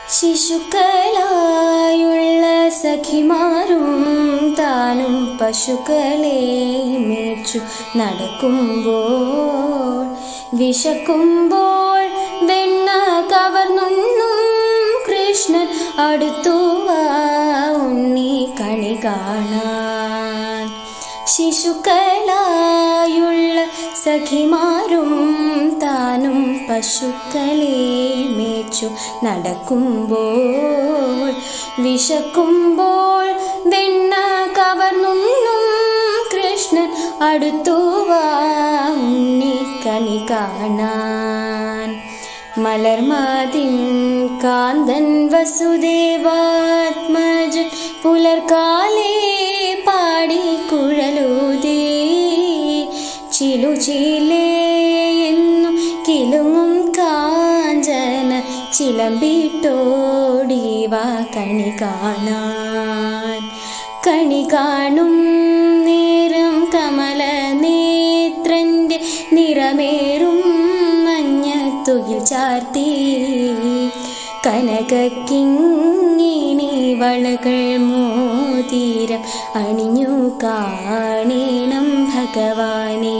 ശിശുക്കളായുള്ള സഖിമാരും താനും പശുക്കളെ മേച്ചു നടക്കുമ്പോൾ വിശക്കുമ്പോൾ വെണ്ണ കവർന്നുണ്ണും കൃഷ്ണൻ അടുത്തു വാ ഉണ്ണി കണി കാണാൻ ശിശുക്കളായുള്ള സഖിമാരും താനും പശുക്കളെ മേച്ചു നടക്കുമ്പോൾ വിശക്കുമ്പോൾ വെണ്ണ കവർന്നുണ്ണും കൃഷ്ണൻ അടുത്തു വാ ഉണ്ണിക്കണി കാണാൻ മലർമാതിൻ കാന്തൻ വസുദേവാത്മജൻ പുലർക്കാലേ പാടി കുഴലൂതേ ചിലു ചിലേ എന്നു കിലുങ്ങും കാഞ്ചന ചിലമ്പിട്ടോടിവാ കണി കാണാൻ കണി കാണും നേരം കമല നേത്രന്റെ നിറമേറും മഞ്ഞത്തുകിൽ ചാർത്തി കനകക്കിങ്ങിണി വളകൾ മോതിരം അണിഞ്ഞു കാണേണം ഭഗവാനെ